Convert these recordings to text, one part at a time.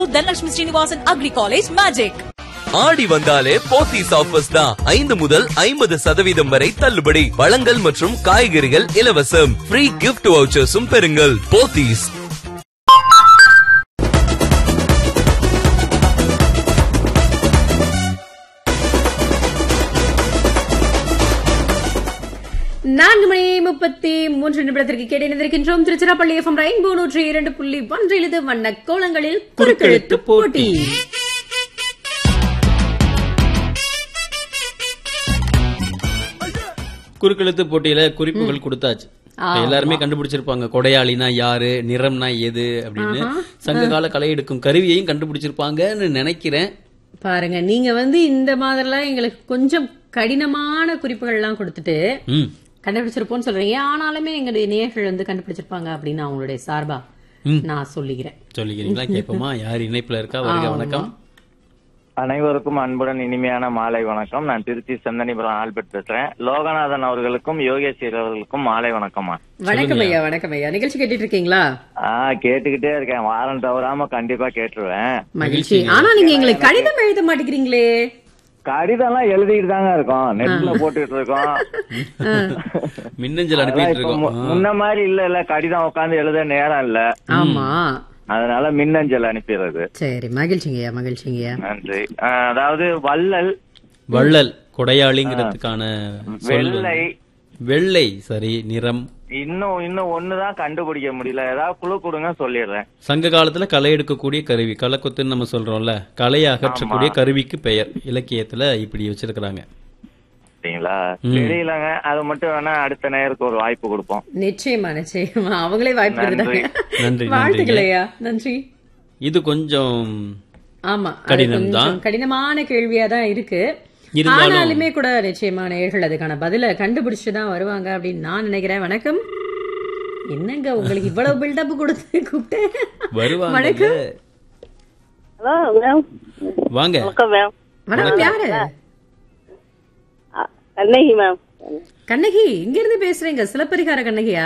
Dhanalakshmi Srinivasan agri college magic Aadi வந்தாலே Pothys offers தான் ஐந்து முதல் ஐம்பது சதவீதம் வரை தள்ளுபடி பழங்கள் மற்றும் காய்கறிகள் இலவசம் ஃப்ரீ கிஃப்ட் வவுச்சர்ஸும் பெறுங்கள் போத்தீஸ் நான்கு மணி முப்பத்தி மூன்று நிமிடத்திற்கு கேட்டு இணைந்திருக்கின்றோம் திருச்சிராப்பள்ளி எஃப்எம் ரெயின்போ நூற்றி இரண்டு புள்ளி ஒன்றில் இது வண்ண கோலங்களில் குறுக்கெழுத்து போட்டி குறுக்கெழுத்து போட்டியில குறிப்புகள் கொடுத்தாச்சு எல்லாருமே கண்டுபிடிச்சிருப்பாங்க கொடையாளினா யாரு நிறம்னா எது அப்படின்னு சங்ககால களை எடுக்கும் கருவியையும் கண்டுபிடிச்சிருப்பாங்கன்னு நினைக்கிறேன் பாருங்க நீங்க வந்து இந்த மாதிரிலாம் எங்களுக்கு கொஞ்சம் கடினமான குறிப்புகள் எல்லாம் கொடுத்துட்டு ம் கண்டுபிடிச்சிருப்போம்னு சொல்றீங்க ஆனாலுமே எங்களுடைய நேயர்கள் வந்து கண்டுபிடிச்சிருப்பாங்க அப்படின்னு அவங்களுடைய சார்பா நான் சொல்லிக்கிறேன் சொல்லிக்கிறீங்களா கேட்போமா யார் இணைப்புல இருக்கா வருக வணக்கம் அனைவருக்கும் அன்புடன் இனிமையான மாலை வணக்கம் நான் திருச்சி செந்தனிபுரம் ஆல்பர்ட் பேசுறேன் லோகநாதன் அவர்களுக்கும் யோகேஸ்வரி அவர்களுக்கும் மாலை வணக்கம்மா வணக்கம் ஐயா வணக்கம் ஐயா நிகழ்ச்சி கேட்டுட்டு இருக்கீங்களா ஆ கேட்டுக்கிட்டே இருக்கேன் வாரம் தவறாம கண்டிப்பா கேட்டுருவேன் மகிழ்ச்சி ஆனா நீங்க எங்களுக்கு கடிதம் எழுத மாட்டேங்கிறீங்களே கடிதம்லாம் எழுதிட்டு தாங்க இருக்கோம் நெட்ல போட்டுட்டு இருக்கோம் மின்னஞ்சல் அதெல்லாம் அனுப்பிட்டு இப்ப மு- இருக்கோம் முன்ன மாதிரி இல்ல இல்ல கடிதம் உட்காந்து எழுத நேரம் இல்ல ஆமா அதனால மின்னஞ்சல் அனுப்பிடுறது சரி மகிழ்ச்சிங்கய்யா மகிழ்ச்சிங்கய்யா நன்றி ஆ, அதாவது வள்ளல் வள்ளல் கொடையாளிங்கிறதுக்கான சொல் வந்து- வெள்ளை வெள்ளை சரி நிறம் இன்னும் இன்னும் ஒண்ணுதான் கண்டுபிடிக்க முடியல ஏதாவது குழு கொடுங்க சொல்லிடுறேன் சங்க காலத்துல களை எடுக்கக்கூடிய கருவி களக்குத்துன்னு நம்ம சொல்றோம்ல கலையை அகற்றக்கூடிய கருவிக்கு பெயர் இலக்கியத்துல இப்படி வச்சிருக்கிறாங்க சரிங்களா தெரியலங்க அது மட்டும் வேணா அடுத்த நேருக்கு ஒரு வாய்ப்பு கொடுப்போம் நிச்சயமா நிச்சயமா அவங்களே வாய்ப்பு கொடுத்துட்டாங்க நன்றி வாழ்த்துக்கள் ஐயா நன்றி இது கொஞ்சம் ஆமா அது கடினம் கொஞ்சம் தான். கடினமான கேள்வியா தான் இருக்கு இருந்தாலும் ஆனாலுமே கூட நிச்சயமா நேயர்கள் அதுக்கான பதில கண்டுபிடிச்சு தான் வருவாங்க அப்படின்னு நான் நினைக்கிறேன் வணக்கம் என்னங்க உங்களுக்கு இவ்வளவு பில்டப் கொடுத்து கூப்பிட்டேன் வருவாங்க வணக்கம் ஹலோ மேம் வாங்க வணக்கம் மேம் வணக்கம் யாரு அ, கண்ணகி மேம் கண்ணகி இங்க இருந்து பேசுறீங்க சிலப்பரிகார கண்ணகியா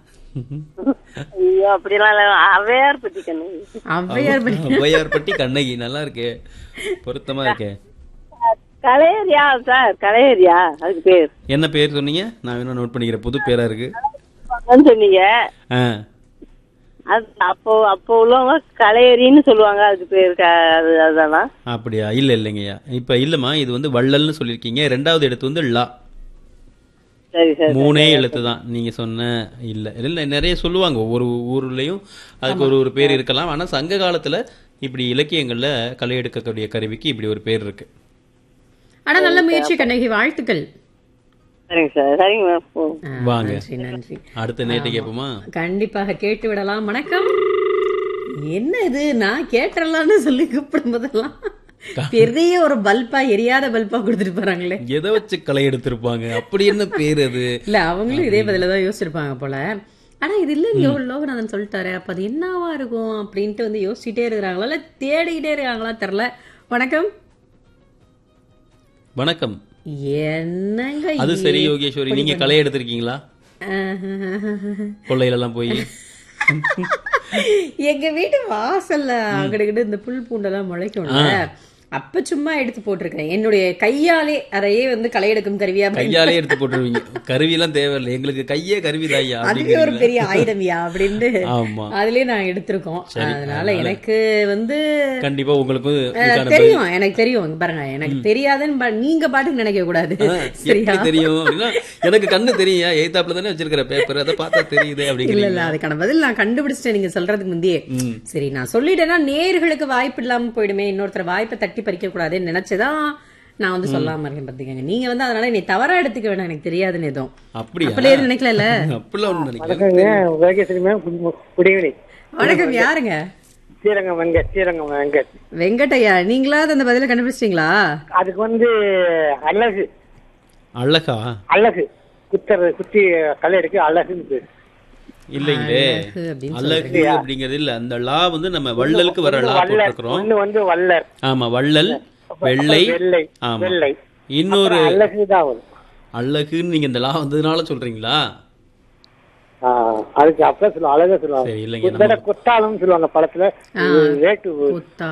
ஐயோ அப்படிலாம் இல்ல அவையார் பத்தி கண்ணகி ஔவையார் படி- ஔவையார்பட்டி கண்ணகி நல்லா இருக்கே பொருத்தமா இருக்கே கலையரியா சார் கலையரியா அதுக்கு பேர் என்ன பேர் சொன்னீங்க நான் வேணா நோட் பண்ணிக்கிறேன் புது பேரா இருக்கு வாங்கன்னு சொன்னீங்க ஆ அது அப்போ அப்போ உள்ளவங்க கலையரின்னு சொல்லுவாங்க அதுக்கு பேர் க- அது அதுதானா அப்படியா இல்ல இல்லைங்கய்யா இப்ப இல்லம்மா இது வந்து வள்ளல்னு சொல்லியிருக்கீங்க ரெண்டாவது எழுத்து வந்து லா சரி சரி மூணே எழுத்து தான் நீங்க சொன்ன இல்ல இல்ல நிறைய சொல்லுவாங்க ஒவ்வொரு ஊர்லயும் அதுக்கு ஒரு ஒரு பேர் இருக்கலாம் ஆனா சங்க காலத்துல இப்படி இலக்கியங்கள்ல களை எடுக்கக்கூடிய கருவிக்கு இப்படி ஒரு பேர் இருக்கு ஆனா நல்ல முயற்சி கண்ணகி வாழ்த்துக்கள் சரிங்க சார் சரிங்க மேம் ஓ. ஆ, வாங்க. நன்றி நன்றி அடுத்த நேற்று கேட்போமா கண்டிப்பாக கேட்டு விடலாம் வணக்கம் என்ன இது நான் கேட்டுறலாம்னு சொல்லி கூப்பிடும் போதெல்லாம் பெரிய ஒரு பல்பா எரியாத பல்பா கொடுத்துட்டு போறாங்களே எதை வச்சு களை எடுத்திருப்பாங்க அப்படி என்ன பேர் அது இல்ல அவங்களும் இதே பதில தான் யோசிச்சிருப்பாங்க போல ஆனா இது இல்ல நீ லோகநாதன் சொல்லிட்டாரு அப்ப அது என்னவா இருக்கும் அப்படின்ட்டு வந்து யோசிச்சுட்டே இருக்கிறாங்களா இல்ல தேடிக்கிட்டே இருக்காங்களா தெரியல வணக்கம் வணக்கம் என்னங்க அது சரி யோகேஸ்வரி நீங்க களை எடுத்திருக்கீங்களா கொள்ளையில எல்லாம் போய் எங்க வீட்டு வாசல்ல அங்கிட்டு இந்த புல் பூண்டெல்லாம் முளைக்கும்ல அப்ப சும்மா எடுத்து போட்டிருக்கேன் என்னுடைய கையாலே அதையே வந்து களை எடுக்கும் கருவியா கையாலே எடுத்து போட்டுருவீங்க கருவி எல்லாம் தேவையில்லை எங்களுக்கு கையே கருவி தாய்யா அதுவே ஒரு பெரிய ஆயுதம்யா அப்படின்னு ஆமா அதுலயே நான் எடுத்திருக்கோம் அதனால எனக்கு வந்து கண்டிப்பா உங்களுக்கு அஹ், இதுக்கான பதில் தெரியும் எனக்கு தெரியும் இங்க பாருங்க எனக்கு தெரியாதுன்னு பா- நீங்க பாட்டுக்கு நினைக்க கூடாது சரியா எப்படி தெரியும் அப்படின்னா எனக்கு கண்ணு தெரியும் எய்தாப்புல தானே வச்சிருக்கிற பேப்பர் அதை பார்த்தா தெரியுது இல்ல அப்படிங்கிறீங்க இல்ல அதுக்கான பதில் நான் கண்டுபிடிச்சிட்டேன் நீங்க சொல்றதுக்கு முந்தையே ம். சரி நான் சொல்லிட்டேன்னா நேர்களுக்கு வாய்ப்பு இல்லாம போயிடுமே இன்னொருத்தர் வாய்ப்பை தட்டி பறிக்க கூடாதுன்னு நினைச்சுதான் நான் வந்து சொல்லாம இருக்கேன் பாத்துக்கங்க நீங்க வந்து அதனால நீ தவறா எடுத்துக்க வேணாம் எனக்கு தெரியாதுன்னு எதுவும் அப்படியா அப்படியே நினைக்கல அப்படிலாம் ஒண்ணு நினைக்கிறேன் யோகேஸ்வரி மேம் குட் ஈவினிங் வணக்கம் யாருங்க ஸ்ரீரங்கம் வெங்கட் ஸ்ரீரங்கம் வெங்கட் வெங்கட்டையா நீங்களாவது அந்த பதில கண்டுபிடிச்சிட்டீங்களா அதுக்கு வந்து அழகு அழகா அழகு குத்துறது குத்தி களை எடுக்க அழகுன்னு பேரு. இல்லைங்களே அழகு அப்படின்னு அழகு அப்படிங்கிறது இல்ல அந்த லா வந்து நம்ம வள்ளலுக்கு வர லா வள்ளர் போட்டிருக்கிறோம் ஒண்ணு வந்து வள்ளர் ஆமா வள்ளல் வெள்ளை வெள்ளை ஆமா வெள்ளை இன்னொரு அழகு தான் வரும் அழகுன்னு நீங்க இந்த லா வந்ததுனால சொல்றீங்களா ஆ, அதுக்கு அப்ப சொல்லுவாங்க அழகா சொல்லுவாங்க சரி, இல்லைங்க, குத்தட குத்தாலும் சொல்லுவாங்க படத்துல ஆ. ரேட்டு குத்தா